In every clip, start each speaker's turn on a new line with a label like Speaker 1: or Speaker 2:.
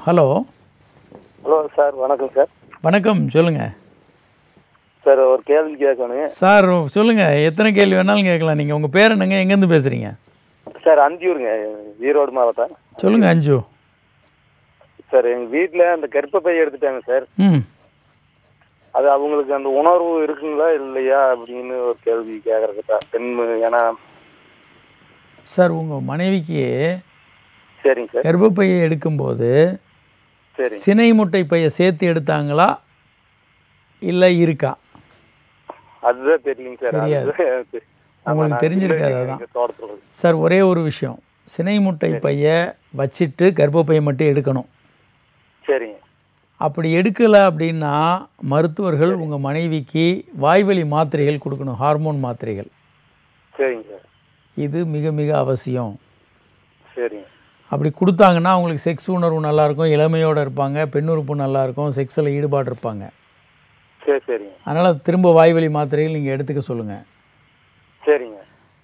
Speaker 1: Hello
Speaker 2: hello sir வணக்கம் sir
Speaker 1: வணக்கம் சொல்லுங்கள்
Speaker 2: சார் ஒரு கேள்வி கேட்கணும்
Speaker 1: சார் சொல்லுங்கள் எத்தனை கேள்வி வேணாலும் கேட்கலாம் நீங்கள் உங்கள் பேர் என்னங்க எங்கேருந்து பேசுகிறீங்க
Speaker 2: சார் அந்தியூருங்க ஈரோடு மாவட்டம்
Speaker 1: சொல்லுங்கள் அஞ்சு
Speaker 2: சார் எங்கள் வீட்டில் அந்த கர்ப்பப்பை எடுத்துட்டாங்க சார்
Speaker 1: ம்
Speaker 2: அது அவங்களுக்கு அந்த உணர்வு இருக்குங்களா இல்லையா அப்படின்னு ஒரு கேள்வி கேட்குறக்கு தான் பெண் ஏன்னா
Speaker 1: சார் உங்கள் மனைவிக்கு
Speaker 2: சரிங்க சார்
Speaker 1: கர்ப்பப்பையை எடுக்கும்போது
Speaker 2: சரி
Speaker 1: சினை முட்டை பையை சேர்த்து எடுத்தாங்களா இல்லை இருக்கா
Speaker 2: அதுதான் தெரியலைங்க சார்
Speaker 1: தெரியாது.
Speaker 2: அது ஆமா,
Speaker 1: உங்களுக்கு
Speaker 2: நான்
Speaker 1: தெரிஞ்சிருக்காது
Speaker 2: இல்லை,
Speaker 1: அதான்.
Speaker 2: எங்க தோட்டத்துல இருக்கு.
Speaker 1: சார் ஒரே ஒரு விஷயம் சினை முட்டை பையை வச்சிட்டு கர்ப்பப்பையை மட்டும் எடுக்கணும்
Speaker 2: சரிங்க
Speaker 1: அப்படி எடுக்கலை அப்படின்னா மருத்துவர்கள் உங்கள் மனைவிக்கு வாய்வழி மாத்திரைகள் கொடுக்கணும் ஹார்மோன் மாத்திரைகள்
Speaker 2: சரிங்க சார்
Speaker 1: இது மிக மிக அவசியம்
Speaker 2: சரிங்க
Speaker 1: அப்படி கொடுத்தாங்கன்னா அவங்களுக்கு செக்ஸ் உணர்வு நல்லாயிருக்கும் இளமையோடு இருப்பாங்க பெண்ணுறுப்பு நல்லாயிருக்கும் செக்ஸில் ஈடுபாடு இருப்பாங்க
Speaker 2: சரி சரிங்க
Speaker 1: அதனால் திரும்ப வாய்வழி மாத்திரைகள் நீங்கள் எடுத்துக்க சொல்லுங்கள்
Speaker 2: சரிங்க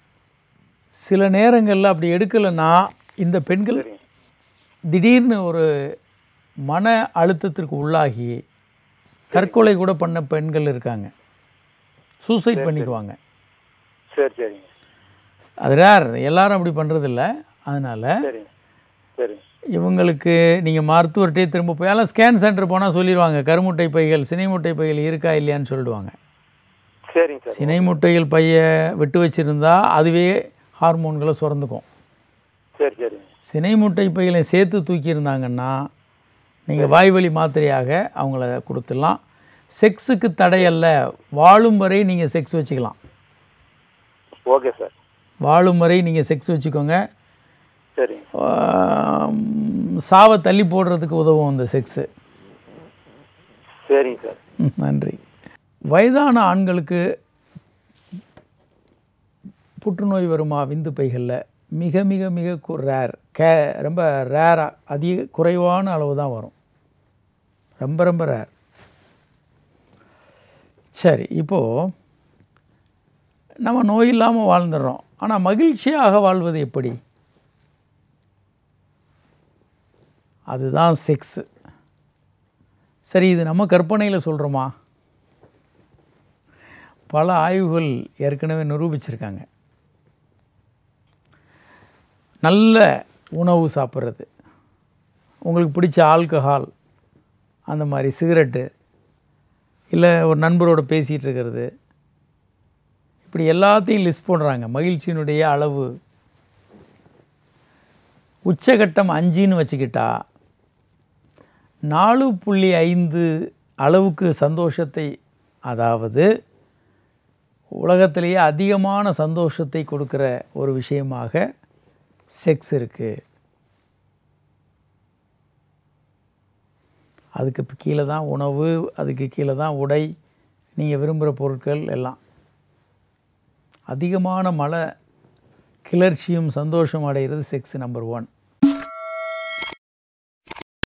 Speaker 1: சில நேரங்களில் அப்படி எடுக்கலைன்னா இந்த பெண்கள்
Speaker 2: சரிங்க
Speaker 1: திடீர்னு ஒரு மன அழுத்தத்திற்கு உள்ளாகி தற்கொலை கூட பண்ண பெண்கள் இருக்காங்க சூசைட் பண்ணிக்குவாங்க
Speaker 2: சரி சரிங்க
Speaker 1: அது ரேர் எல்லாரும் அப்படி பண்ணுறதில்ல அதனால்
Speaker 2: சரிங்க சரிங்க
Speaker 1: இவங்களுக்கு நீங்கள் மருத்துவர்கிட்டே திரும்ப போய் எல்லாம் ஸ்கேன் சென்டர் போனால் சொல்லிடுவாங்க கருமுட்டை பைகள் சினை முட்டை பைகள் இருக்கா இல்லையான்னு சொல்லிடுவாங்க
Speaker 2: சரிங்க சார்
Speaker 1: சினை முட்டைகள் பைய விட்டு வச்சுருந்தா அதுவே ஹார்மோன்களை சுரந்துக்கும்
Speaker 2: சரி சரிங்க
Speaker 1: சினை முட்டை பைகளை சேர்த்து தூக்கியிருந்தாங்கன்னா நீங்கள் வாய்வழி மாத்திரையாக அவங்கள கொடுத்துடலாம் செக்ஸுக்கு தடையல்ல வாழும் வரை நீங்கள் செக்ஸ் வச்சுக்கலாம்
Speaker 2: ஓகே சார்
Speaker 1: வாழும் வரை நீங்கள் செக்ஸ் வச்சுக்கோங்க
Speaker 2: சரிங்க
Speaker 1: ஆம், சாவை தள்ளி போடுறதுக்கு உதவும் அந்த செக்ஸு
Speaker 2: சரிங்க சார்
Speaker 1: ம், நன்றி வயதான ஆண்களுக்கு புற்றுநோய் வருமா விந்து பைகளில் மிக மிக மிக ரேர் கே ரொம்ப ரேராக அதிக குறைவான அளவு தான் வரும் ரொம்ப ரொம்ப ரேர் சரி இப்போது நம்ம நோய் இல்லாமல் வாழ்ந்துடுறோம் ஆனால் மகிழ்ச்சியாக வாழ்வது எப்படி அதுதான் செக்ஸு சரி இது நம்ம கற்பனையில் சொல்கிறோமா பல ஆய்வுகள் ஏற்கனவே நிரூபிச்சிருக்காங்க நல்ல உணவு சாப்பிட்றது உங்களுக்கு பிடிச்ச ஆல்கஹால் அந்த மாதிரி சிகரெட்டு இல்லை ஒரு நண்பரோட பேசிகிட்டு இருக்கிறது இப்படி எல்லாத்தையும் லிஸ்ட் பண்ணுறாங்க மகிழ்ச்சியினுடைய அளவு உச்சகட்டம் அஞ்சுன்னு வச்சுக்கிட்டா நாலு புள்ளி ஐந்து அளவுக்கு சந்தோஷத்தை அதாவது உலகத்திலேயே அதிகமான சந்தோஷத்தை கொடுக்குற ஒரு விஷயமாக செக்ஸ் இருக்குது அதுக்கு இப்ப கீழே தான் உணவு அதுக்கு கீழே தான் உடை நீங்கள் விரும்புகிற பொருட்கள் எல்லாம் அதிகமான மன கிளர்ச்சியும் சந்தோஷம் அடைகிறது செக்ஸ் நம்பர் ஒன்